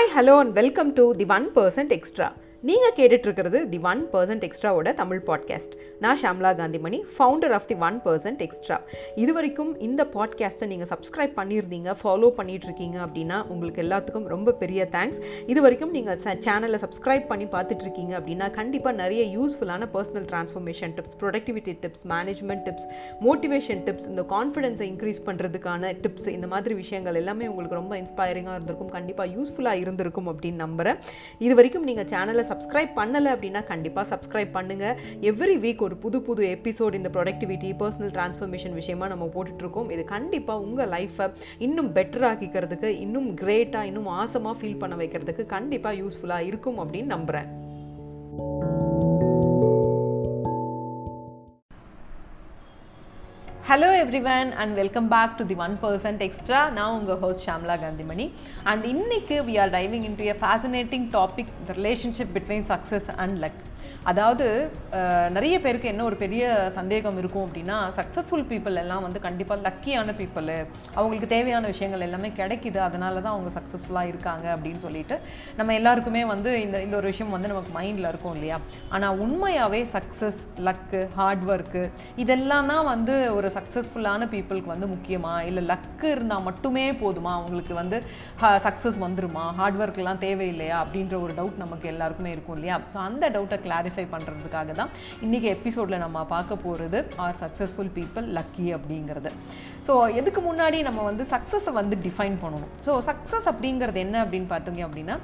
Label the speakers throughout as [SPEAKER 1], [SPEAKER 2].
[SPEAKER 1] hi hello and welcome to the one percent extra நீங்கள் கேட்டுட்ருக்கிறது the one percent எக்ஸ்ட்ராவோட Tamil podcast நான் Shamla Kanthimani founder of the one percent extra இது வரைக்கும் இந்த பாட்காஸ்ட்டை நீங்கள் சப்ஸ்கிரைப் பண்ணியிருந்தீங்க ஃபாலோ பண்ணிகிட்ருக்கீங்க அப்படின்னா உங்களுக்கு எல்லாத்துக்கும் ரொம்ப பெரிய தேங்க்ஸ் இது வரைக்கும் நீங்கள் சேனலை சப்ஸ்கிரைப் பண்ணி பார்த்துட்ருக்கீங்க அப்படின்னா கண்டிப்பாக நிறைய யூஸ்ஃபுல்லான personal transformation tips productivity tips management tips motivation tips இந்த கான்ஃபிடென்ஸை இன்க்ரீஸ் பண்ணுறதுக்கான டிப்ஸ் இந்த மாதிரி விஷயங்கள் எல்லாமே உங்களுக்கு ரொம்ப இன்ஸ்பைரிங்காக இருந்திருக்கும் கண்டிப்பாக யூஸ்ஃபுல்லாக இருந்திருக்கும் அப்படின்னு நம்புகிறேன் இது வரைக்கும் நீங்கள் சேனலை சப்ஸ்கிரைப் பண்ணலை அப்படின்னா கண்டிப்பாக சப்ஸ்கிரைப் பண்ணுங்கள் எவ்ரி வீக் ஒரு புது புது எபிசோட் இந்த ப்ரொடக்டிவிட்டி பர்சனல் ட்ரான்ஸ்ஃபர்மேஷன் விஷயமா நம்ம போட்டுட்ருக்கோம் இது கண்டிப்பாக உங்கள் லைஃப்பை இன்னும் பெட்டர் ஆக்கிக்கிறதுக்கு இன்னும் கிரேட்டாக இன்னும் ஆசமாக ஃபீல் பண்ண வைக்கிறதுக்கு கண்டிப்பாக யூஸ்ஃபுல்லாக இருக்கும் அப்படின்னு நம்புகிறேன் hello everyone and welcome back to the one percent extra நான் உங்கள் ஹோஸ்ட் ஷாம்லா காந்திமணி அண்ட் இன்னைக்கு we are diving in to a fascinating topic the relationship between success and luck அதாவது நிறைய பேருக்கு என்ன ஒரு பெரிய சந்தேகம் இருக்கும் அப்படின்னா சக்ஸஸ்ஃபுல் பீப்புள் எல்லாம் வந்து கண்டிப்பாக லக்கியான பீப்புள் அவங்களுக்கு தேவையான விஷயங்கள் எல்லாமே கிடைக்குது அதனால தான் அவங்க சக்ஸஸ்ஃபுல்லாக இருக்காங்க அப்படின்னு சொல்லிட்டு நம்ம எல்லாருக்குமே வந்து இந்த இந்த ஒரு விஷயம் வந்து நமக்கு மைண்டில் இருக்கும் இல்லையா ஆனால் உண்மையாகவே சக்ஸஸ் லக்கு ஹார்ட் ஒர்க்கு இதெல்லாம் தான் வந்து ஒரு சக்ஸஸ்ஃபுல்லான பீப்புளுக்கு வந்து முக்கியமா இல்லை லக்கு இருந்தால் மட்டுமே போதுமா அவங்களுக்கு வந்து சக்ஸஸ் வந்துருமா ஹார்ட் ஒர்க்லாம் தேவையில்லையா அப்படின்ற ஒரு டவுட் நமக்கு எல்லாருக்குமே இருக்கும் இல்லையா ஸோ அந்த டவுட்டை கிளாரிஃபை பண்ணுறதுக்காக தான் இன்றைக்கி எபிசோடில் நம்ம பார்க்க போகிறது ஆர் சக்ஸஸ்ஃபுல் பீப்புள் லக்கி அப்படிங்கிறது ஸோ எதுக்கு முன்னாடி நம்ம வந்து சக்ஸஸை வந்து டிஃபைன் பண்ணணும் ஸோ சக்ஸஸ் அப்படிங்கிறது என்ன அப்படின்னு பார்த்தீங்க அப்படின்னா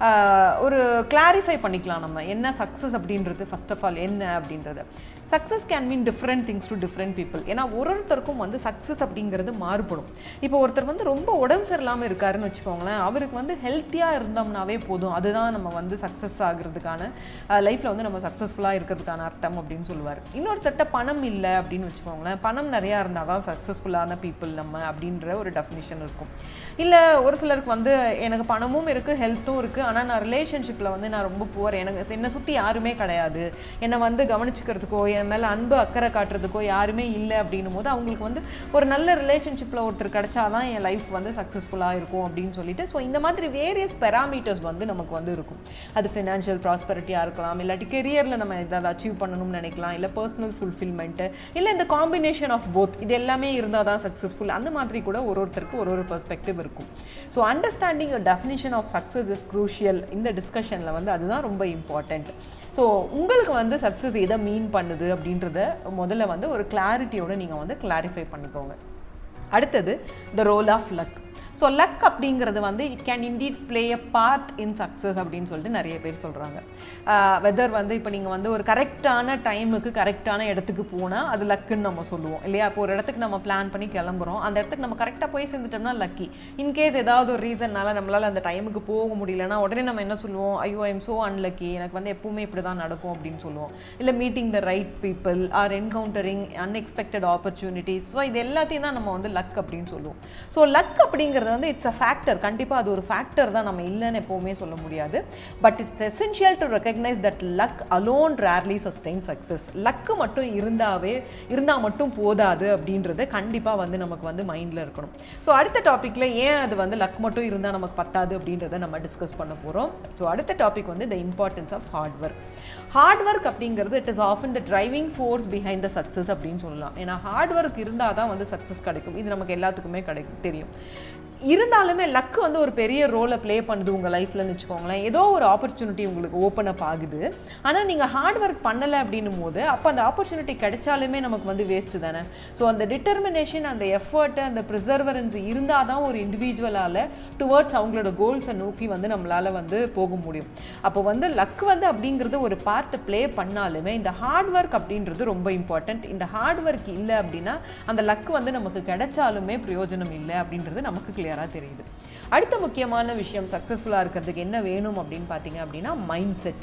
[SPEAKER 1] ஒரு கிளாரிஃபை பண்ணிக்கலாம் நம்ம என்ன சக்ஸஸ் அப்படின்றது ஃபஸ்ட் ஆஃப் ஆல் என்ன அப்படின்றது success can mean different things to different people ஏன்னா ஒரு ஒருத்தருக்கும் வந்து சக்ஸஸ் அப்படிங்கிறது மாறுபடும் இப்போ ஒருத்தர் வந்து ரொம்ப உடம்பு சரியில்லாமல் இருக்காருன்னு வச்சுக்கோங்களேன் அவருக்கு வந்து ஹெல்த்தியாக இருந்தோம்னாவே போதும் அதுதான் நம்ம வந்து சக்ஸஸ் ஆகிறதுக்கான லைஃப்பில் வந்து நம்ம சக்ஸஸ்ஃபுல்லாக இருக்கிறதுக்கான அர்த்தம் அப்படின்னு சொல்லுவார் இன்னொருத்தட்ட பணம் இல்லை அப்படின்னு வச்சுக்கோங்களேன் பணம் நிறையா இருந்தால் தான் சக்ஸஸ்ஃபுல்லான பீப்புள் நம்ம அப்படின்ற ஒரு டெஃபினிஷன் இருக்கும் இல்லை ஒரு சிலருக்கு வந்து எனக்கு பணமும் இருக்குது ஹெல்த்தும் இருக்குது ஆனால் நான் ரிலேஷன்ஷிப்பில் வந்து நான் ரொம்ப புவர் எனக்கு என்னை சுற்றி யாருமே கிடையாது என்னை வந்து கவனிச்சுக்கிறதுக்கோ என் மேலே அன்பு அக்கறை காட்டுறதுக்கோ யாருமே இல்லை அப்படின்னும் போது அவங்களுக்கு வந்து ஒரு நல்ல ரிலேஷன்ஷிப்பில் ஒருத்தர் கிடைச்சாதான் என் லைஃப் வந்து சக்ஸஸ்ஃபுல்லாக இருக்கும் அப்படின்னு சொல்லிட்டு ஸோ இந்த மாதிரி வேரியஸ் பெராமீட்டர்ஸ் வந்து நமக்கு வந்து இருக்கும் அது ஃபினான்ஷியல் ப்ராஸ்பரிட்டியாக இருக்கலாம் இல்லாட்டி கெரியரில் நம்ம எதாவது அச்சீவ் பண்ணணும்னு நினைக்கலாம் இல்லை பர்சனல் ஃபுல்ஃபில்மெண்ட்டு இல்லை இந்த காம்பினேஷன் ஆஃப் போத் இது எல்லாமே இருந்தால் தான் சக்ஸஸ்ஃபுல் அந்த மாதிரி கூட ஒரு ஒருத்தருக்கு ஒரு ஒரு பெர்ஸ்பெக்டிவ் இருக்கும் so understanding definition of success is crucial இந்த டிஸ்கஷனில் வந்து அதுதான் ரொம்ப இம்பார்ட்டண்ட் ஸோ உங்களுக்கு வந்து சக்ஸஸ் எதை மீன் பண்ணுது அப்படின்றத முதல்ல வந்து ஒரு கிளாரிட்டியோட நீங்கள் வந்து கிளாரிஃபை பண்ணிக்கோங்க அடுத்தது the role of luck so luck அப்படிங்கிறது வந்து it can indeed play a part in success அப்படின்னு சொல்லிட்டு நிறைய பேர் சொல்கிறாங்க வெதர் வந்து இப்போ நீங்கள் வந்து ஒரு கரெக்டான டைமுக்கு கரெக்டான இடத்துக்கு போனால் அது லக்குன்னு நம்ம சொல்லுவோம் இல்லையா இப்போ ஒரு இடத்துக்கு நம்ம பிளான் பண்ணி கிளம்புறோம் அந்த இடத்துக்கு நம்ம கரெக்டாக போய் சேர்ந்துட்டோம்னா லக்கி இன்கேஸ் ஏதாவது ஒரு ரீசன்னால நம்மளால் அந்த டைமுக்கு போக முடியலன்னா உடனே நம்ம என்ன சொல்லுவோம் ஐயோ ஐம் ஸோ அன்லக்கி எனக்கு வந்து எப்பவுமே இப்படி தான் நடக்கும் அப்படின்னு சொல்லுவோம் இல்லை meeting the right people are encountering unexpected opportunities so இது எல்லாத்தையும் தான் நம்ம வந்து லக் அப்படின்னு சொல்லுவோம் ஸோ லக் அப்படிங்கிறது அப்படிங்கிறது வந்து இட்ஸ் அ ஃபேக்டர் கண்டிப்பாக அது ஒரு ஃபேக்டர் தான் நம்ம இல்லைன்னு எப்போவுமே சொல்ல முடியாது but it's essential to recognise that luck alone rarely sustain success luck மட்டும் இருந்தாவே இருந்தால் மட்டும் போதாது அப்படின்றது கண்டிப்பாக வந்து நமக்கு வந்து மைண்டில் இருக்கணும் ஸோ அடுத்த டாப்பிக்கில் ஏன் அது வந்து லக் மட்டும் இருந்தால் நமக்கு பத்தாது அப்படின்றத நம்ம டிஸ்கஸ் பண்ண போகிறோம் ஸோ அடுத்த டாபிக் வந்து the importance of hard work hard work அப்படிங்கிறது it is often the driving force behind the success அப்படின்னு சொல்லலாம் ஏன்னா ஹார்ட் ஒர்க் இருந்தால் தான் வந்து சக்ஸஸ் கிடைக்கும் இது நமக்கு எல்லாத்துக்குமே கிடைக்கும் தெரியும் இருந்தாலுமே லக்கு வந்து ஒரு பெரிய ரோலை ப்ளே பண்ணுது உங்கள் லைஃப்லன்னு வச்சுக்கோங்களேன் ஏதோ ஒரு ஆப்பர்ச்சுனிட்டி உங்களுக்கு ஓப்பன் அப் ஆகுது ஆனால் நீங்கள் ஹார்ட் ஒர்க் பண்ணலை அப்படின்னும் போது அப்போ அந்த ஆப்பர்ச்சுனிட்டி கிடைச்சாலுமே நமக்கு வந்து வேஸ்ட்டு தானே ஸோ அந்த டிட்டர்மினேஷன் அந்த எஃபர்ட்டு அந்த ப்ரிசர்வரன்ஸ் இருந்தால் தான் ஒரு இண்டிவிஜுவலால் டுவர்ட்ஸ் அவங்களோட கோல்ஸை நோக்கி வந்து நம்மளால் வந்து போக முடியும் அப்போ வந்து லக் வந்து அப்படிங்கிறது ஒரு பார்ட்டை ப்ளே பண்ணாலுமே இந்த ஹார்ட் ஒர்க் அப்படின்றது ரொம்ப இம்பார்ட்டண்ட் இந்த ஹார்ட் ஒர்க் இல்லை அப்படின்னா அந்த லக் வந்து நமக்கு கிடைச்சாலுமே பிரயோஜனம் இல்லை அப்படின்றது நமக்கு கிளியராக தெரியுது அடுத்த முக்கியமான விஷயம் சக்ஸஸ்ஃபுல்லாக இருக்கிறதுக்கு என்ன வேணும் அப்படின்னு பார்த்தீங்க அப்படின்னா mind set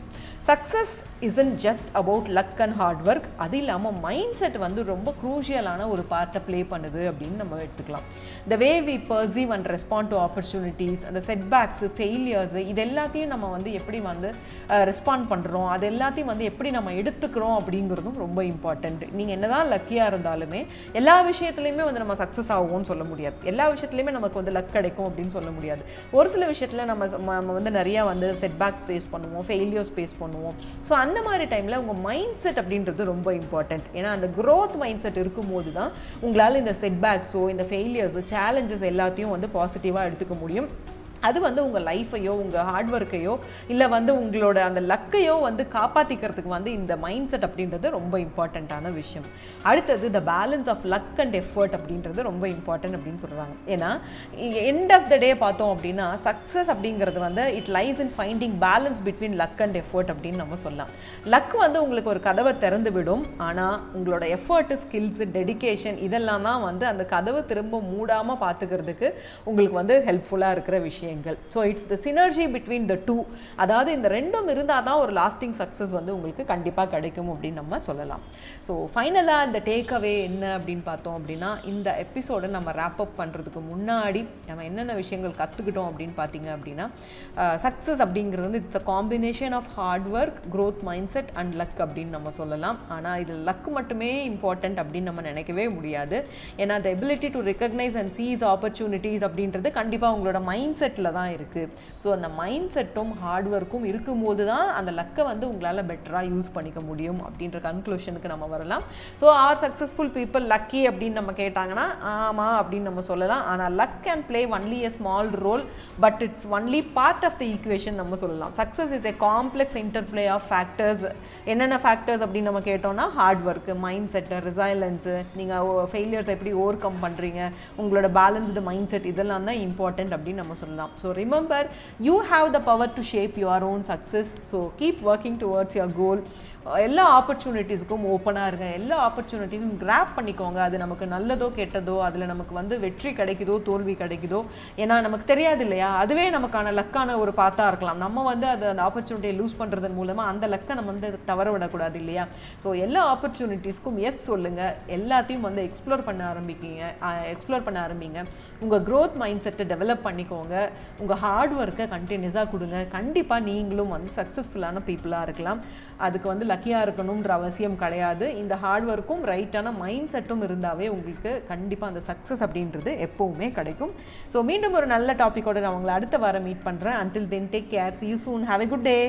[SPEAKER 1] success isn't just about luck and hard work அது இல்லாமல் மைண்ட் செட் வந்து ரொம்ப க்ரூஷியலான ஒரு பார்ட்டை ப்ளே பண்ணுது அப்படின்னு நம்ம எடுத்துக்கலாம் the way we perceive and respond to opportunities அந்த செட்பேக்ஸு ஃபெயிலியர்ஸு இது எல்லாத்தையும் நம்ம வந்து எப்படி வந்து ரெஸ்பாண்ட் பண்ணுறோம் அது எல்லாத்தையும் வந்து எப்படி நம்ம எடுத்துக்கிறோம் அப்படிங்கிறதும் ரொம்ப இம்பார்ட்டண்ட் நீங்கள் என்னதான் லக்கியாக இருந்தாலுமே எல்லா விஷயத்துலையுமே வந்து நம்ம சக்ஸஸ் ஆகும்னு சொல்ல முடியாது எல்லா விஷயத்துலையுமே நமக்கு வந்து லக் கிடைக்கும் அப்படின்னு சொல்ல முடியாது ஒரு சில விஷயத்தில் நம்ம நம்ம வந்து நிறையா வந்து செட்பேக்ஸ் ஃபேஸ் பண்ணுவோம் ஃபெயிலியர்ஸ் ஃபேஸ் பண்ணுவோம் ஸோ அந்த மாதிரி டைமில் உங்கள் மைண்ட் செட் அப்படின்றது ரொம்ப இம்பார்ட்டண்ட் ஏன்னா அந்த க்ரோத் மைண்ட் செட் இருக்கும்போது தான் உங்களால் இந்த செட்பேக்ஸோ இந்த ஃபெயிலியர்ஸோ சேலஞ்சஸ் எல்லாத்தையும் வந்து பாசிட்டிவாக எடுத்துக்க முடியும் அது வந்து உங்கள் லைஃப்பையோ உங்கள் ஹார்ட் ஒர்க்கையோ இல்லை வந்து உங்களோட அந்த லக்கையோ வந்து காப்பாற்றிக்கிறதுக்கு வந்து இந்த மைண்ட் செட் அப்படின்றது ரொம்ப இம்பார்ட்டண்ட்டான விஷயம் அடுத்தது the balance of luck and effort அப்படின்றது ரொம்ப இம்பார்ட்டன்ட் அப்படின்னு சொல்கிறாங்க ஏன்னா எண்ட் ஆஃப் த டே பார்த்தோம் அப்படின்னா சக்ஸஸ் அப்படிங்கிறது வந்து it lies in finding balance between luck and effort அப்படின்னு நம்ம சொல்லலாம் லக் வந்து உங்களுக்கு ஒரு கதவை திறந்து விடும் ஆனால் உங்களோட எஃபர்ட்டு ஸ்கில்ஸு டெடிகேஷன் இதெல்லாம் தான் வந்து அந்த கதவை திரும்ப மூடாமல் பார்த்துக்கிறதுக்கு உங்களுக்கு வந்து ஹெல்ப்ஃபுல்லாக இருக்கிற விஷயம் விஷயங்கள் so it's the synergy between the two அதாவது இந்த ரெண்டும் இருந்தால் தான் ஒரு லாஸ்டிங் சக்ஸஸ் வந்து உங்களுக்கு கண்டிப்பாக கிடைக்கும் அப்படின்னு நம்ம சொல்லலாம் ஸோ ஃபைனலாக இந்த டேக் அவே என்ன அப்படின்னு பார்த்தோம் அப்படின்னா இந்த எபிசோடை நம்ம ரேப் அப் பண்ணுறதுக்கு முன்னாடி நம்ம என்னென்ன விஷயங்கள் கற்றுக்கிட்டோம் அப்படின்னு பார்த்தீங்க அப்படின்னா சக்ஸஸ் அப்படிங்கிறது வந்து it's a combination of hard work growth mind set and luck அப்படின்னு நம்ம சொல்லலாம் ஆனால் இதில் லக் மட்டுமே இம்பார்ட்டண்ட் அப்படின்னு நம்ம நினைக்கவே முடியாது ஏன்னா the ability to recognise and seize opportunities அப்படின்றது கண்டிப்பாக உங்களோட மைண்ட் செட்டில் தான் இருக்குது ஸோ அந்த மைண்ட் செட்டும் ஹார்ட் ஒர்க்கும் இருக்கும்போது தான் அந்த லக்கை வந்து உங்களால் பெட்டராக யூஸ் பண்ணிக்க முடியும் அப்படின்ற கன்க்ளூஷனுக்கு நம்ம வரலாம் so are successful people lucky அப்படின்னு நம்ம கேட்டாங்கன்னா ஆமாம் அப்படின்னு நம்ம சொல்லலாம் ஆனால் luck can play only a small role but it's only part of the equation நம்ம சொல்லலாம் success is a complex interplay of factors என்னென்ன ஃபேக்டர்ஸ் அப்படின்னு நம்ம கேட்டோம்னா hard work mind set resilience நீங்கள் ஃபெயிலியர்ஸ் எப்படி ஓவர் கம் பண்ணுறீங்க உங்களோட பேலன்ஸ்டு மைண்ட் செட் இதெல்லாம் தான் இம்பார்ட்டன்ட் அப்படின்னு நம்ம சொல்லலாம் so remember you have the power to shape your own success so keep working towards your goal எல்லா ஆப்பர்ச்சுனிட்டிஸுக்கும் ஓப்பனாக இருங்க எல்லா ஆப்பர்ச்சுனிட்டிஸும் கிராப் பண்ணிக்கோங்க அது நமக்கு நல்லதோ கெட்டதோ அதில் நமக்கு வந்து வெற்றி கிடைக்குதோ தோல்வி கிடைக்குதோ ஏன்னா நமக்கு தெரியாது இல்லையா அதுவே நமக்கான லக்கான ஒரு பாத்தாக இருக்கலாம் நம்ம வந்து அது அந்த ஆப்பர்ச்சுனிட்டியை லூஸ் பண்ணுறதன் மூலமாக அந்த லக்கை நம்ம வந்து தவற விடக்கூடாது இல்லையா ஸோ எல்லா ஆப்பர்ச்சுனிட்டிஸ்க்கும் எஸ் சொல்லுங்கள் எல்லாத்தையும் வந்து எக்ஸ்ப்ளோர் பண்ண ஆரம்பிக்கிங்க எக்ஸ்ப்ளோர் பண்ண ஆரம்பிங்க உங்கள் க்ரோத் மைண்ட் செட்டை டெவலப் பண்ணிக்கோங்க உங்கள் ஹார்ட் ஒர்க்கை கண்டினியூஸாக கொடுங்க கண்டிப்பாக நீங்களும் வந்து சக்ஸஸ்ஃபுல்லான பீப்புளாக இருக்கலாம் அதுக்கு வந்து லக்கியாக இருக்கணுன்ற அவசியம் கிடையாது இந்த ஹார்ட் ஒர்க்கும் ரைட்டான மைண்ட் செட்டும் இருந்தாவே உங்களுக்கு கண்டிப்பாக அந்த சக்ஸஸ் அப்படின்றது எப்போவுமே கிடைக்கும் ஸோ மீண்டும் ஒரு நல்ல டாப்பிக்கோட நான் உங்களை அடுத்த வாரம் மீட் பண்ணுறேன் until then take care see you soon have a good day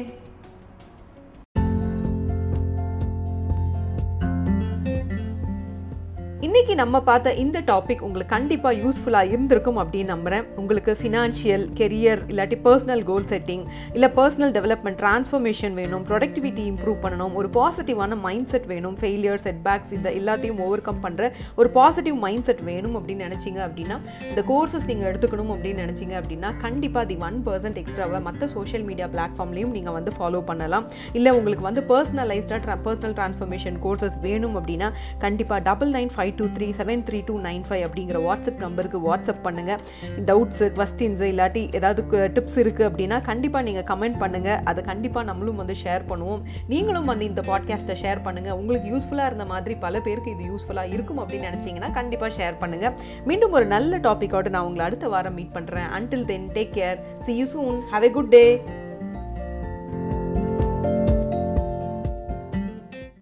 [SPEAKER 1] இன்னைக்கு நம்ம பார்த்த இந்த டாபிக் உங்களுக்கு கண்டிப்பாக யூஸ்ஃபுல்லாக இருந்திருக்கும் அப்படின்னு நம்புகிறேன் உங்களுக்கு ஃபினான்ஷியல் கெரியர் இல்லாட்டி பர்சனல் கோல் செட்டிங் இல்லை பர்சனல் டெவலப்மெண்ட் ட்ரான்ஸ்ஃபர்மேஷன் வேணும் ப்ரொடக்டிவிட்டி இம்ப்ரூவ் பண்ணணும் ஒரு பாசிட்டிவான மைண்ட் செட் வேணும் ஃபெயிலியர் செட்பேக்ஸ் இந்த எல்லாத்தையும் ஓவர் கம் பண்ணுற ஒரு பாசிட்டிவ் மைண்ட் செட் வேணும் அப்படின்னு நினச்சிங்க அப்படின்னா இந்த கோர்சஸ் நீங்கள் எடுத்துக்கணும் அப்படின்னு நினச்சிங்க அப்படின்னா கண்டிப்பாக தி ஒன் பர்சன்ட் எக்ஸ்ட்ராவை மற்ற சோஷியல் மீடியா பிளாட்ஃபார்ம்லையும் நீங்கள் வந்து ஃபாலோ பண்ணலாம் இல்லை உங்களுக்கு வந்து பர்சனலைஸ்டாக பர்சனல் ட்ரான்ஸ்ஃபர்மேஷன் கோர்சஸ் வேணும் அப்படின்னா கண்டிப்பாக double nine five two three seven three two nine five அப்படிங்கிற வாட்ஸ்அப் நம்பருக்கு வாட்ஸ்அப் பண்ணுங்கள் டவுட்ஸு கொஸ்டின்ஸு இல்லாட்டி ஏதாவது டிப்ஸ் இருக்குது அப்படின்னா கண்டிப்பாக நீங்கள் கமெண்ட் பண்ணுங்கள் அதை கண்டிப்பாக நம்மளும் வந்து ஷேர் பண்ணுவோம் நீங்களும் வந்து இந்த பாட்காஸ்ட்டை ஷேர் பண்ணுங்கள் உங்களுக்கு யூஸ்ஃபுல்லாக இருந்த மாதிரி பல பேருக்கு இது யூஸ்ஃபுல்லாக இருக்கும் அப்படின்னு நினச்சிங்கன்னா கண்டிப்பாக ஷேர் பண்ணுங்கள் மீண்டும் ஒரு நல்ல டாப்பிக்கோடு நான் உங்களை அடுத்த வாரம் மீட் பண்ணுறேன் until then take care see you soon have a good day